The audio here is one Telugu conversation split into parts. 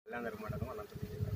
కళ్యాణర్ మండలం అనంతపురం జిల్లా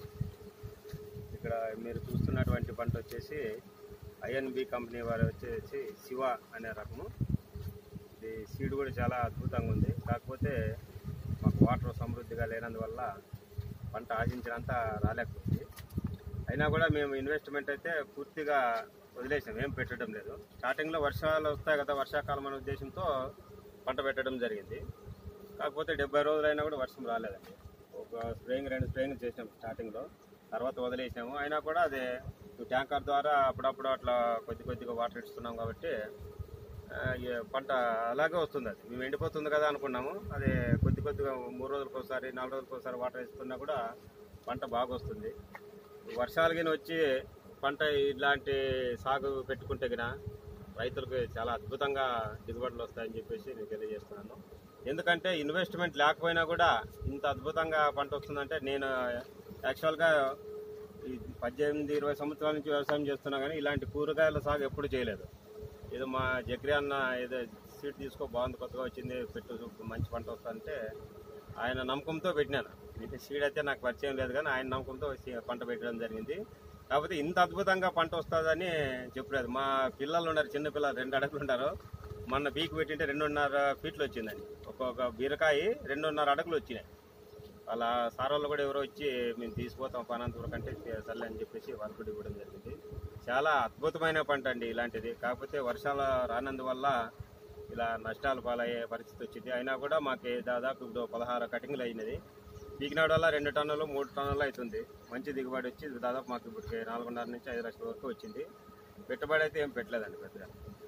ఇక్కడ మీరు చూస్తున్నటువంటి పంట వచ్చేసి ఐఎన్బి కంపెనీ వారు వచ్చేసి శివ అనే రకము ఇది సీడ్ కూడా చాలా అద్భుతంగా ఉంది కాకపోతే మాకు వాటర్ సమృద్ధిగా లేనందువల్ల పంట ఆశించినంత రాలేకపోయింది అయినా కూడా మేము ఇన్వెస్ట్మెంట్ అయితే పూర్తిగా వదిలేసాం ఏం పెట్టడం లేదు స్టార్టింగ్లో వర్షాలు వస్తాయి కదా వర్షాకాలం అనే ఉద్దేశంతో పంట పెట్టడం జరిగింది కాకపోతే డెబ్బై రోజులైనా కూడా వర్షం రాలేదండి ఒక స్ప్రేయింగ్ రెండు స్ప్రేయింగ్ చేసాం స్టార్టింగ్లో తర్వాత వదిలేసాము అయినా కూడా అదే ట్యాంకర్ ద్వారా అప్పుడప్పుడు అట్లా కొద్ది కొద్దిగా వాటర్ ఇస్తున్నాం కాబట్టి ఆ, ఈ పంట అలాగే వస్తుంది అది మేము ఎండిపోతుంది కదా అనుకున్నాము అది కొద్ది కొద్దిగా మూడు రోజులకు ఒకసారి నాలుగు రోజులకు ఒకసారి వాటర్ ఇస్తున్నా కూడా పంట బాగా వస్తుంది వర్షాలు గిన వచ్చి పంట ఇలాంటి సాగు పెట్టుకుంటే గిన రైతులకు చాలా అద్భుతంగా దిగుబడులు వస్తాయని చెప్పేసి నేను తెలియజేస్తున్నాను ఎందుకంటే ఇన్వెస్ట్మెంట్ లేకపోయినా కూడా ఇంత అద్భుతంగా పంట వస్తుందంటే నేను యాక్చువల్గా ఈ పద్దెనిమిది ఇరవై సంవత్సరాల నుంచి వ్యవసాయం చేస్తున్నా కానీ ఇలాంటి కూరగాయల సాగు ఎప్పుడు చేయలేదు ఏదో మా జగ్రి అన్న ఏదో సీట్ తీసుకో బాగుంది కొత్తగా వచ్చింది పెట్టు మంచి పంట వస్తుందంటే ఆయన నమ్మకంతో పెట్టినాను ఇది సీడ్ అయితే నాకు పరిచయం లేదు కానీ ఆయన నమ్మకంతో సీ- పంట పెట్టడం జరిగింది కాకపోతే ఇంత అద్భుతంగా పంట వస్తుందని చెప్పలేదు మా పిల్లలు ఉన్నారు చిన్న పిల్లలు రెండు అడుగులు ఉన్నారు మొన్న పీక్ పెట్టింటే రెండున్నర ఫీట్లు వచ్చిందండి ఒక్కొక్క బీరకాయ రెండున్నర అడుగులు వచ్చినాయి వాళ్ళ సార్ వాళ్ళు కూడా ఎవరో వచ్చి మేము తీసుకుపోతాం పనంతపురం కంటే సర్లే అని చెప్పేసి వాళ్ళు కూడా ఇవ్వడం జరిగింది చాలా అద్భుతమైన పంట అండి ఇలాంటిది కాకపోతే వర్షాలు రానందువల్ల ఇలా నష్టాలు పాలయ్యే పరిస్థితి వచ్చింది అయినా కూడా మాకు దాదాపు ఇప్పుడు పదహారు కటింగ్లు అయినది పీకినాడు వల్ల రెండు టన్నులు మూడు టన్నులు అవుతుంది మంచి దిగుబడి వచ్చి దాదాపు మాకు ఇప్పటికి నాలుగున్నర నుంచి ఐదు లక్షల వరకు వచ్చింది పెట్టుబడి అయితే ఏం పెట్టలేదండి పెద్దగా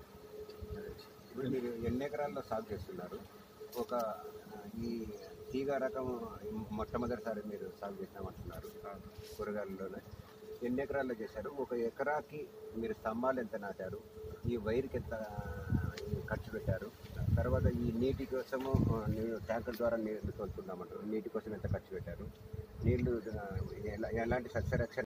ఇప్పుడు మీరు ఎన్ని ఎకరాల్లో సాగు చేస్తున్నారు ఒక ఆ, ఈ తీగ రకం మొట్టమొదటిసారి మీరు సాగు చేసినామంటున్నారు కూరగాయలలోనే ఎన్ని ఎకరాల్లో చేశారు ఒక ఎకరాకి మీరు స్తంభాలు ఎంత నాటారు ఈ వైర్కి ఎంత ఈ ఖర్చు పెట్టారు తర్వాత ఈ నీటి కోసము ఆ, నీళ్ళు ట్యాంకుల ద్వారా నీళ్లు తోలుతున్నామంటారు నీటి కోసం ఎంత ఖర్చు పెట్టారు నీళ్లు ఆ, ఎలా- ఎలాంటి సస్యరక్షణ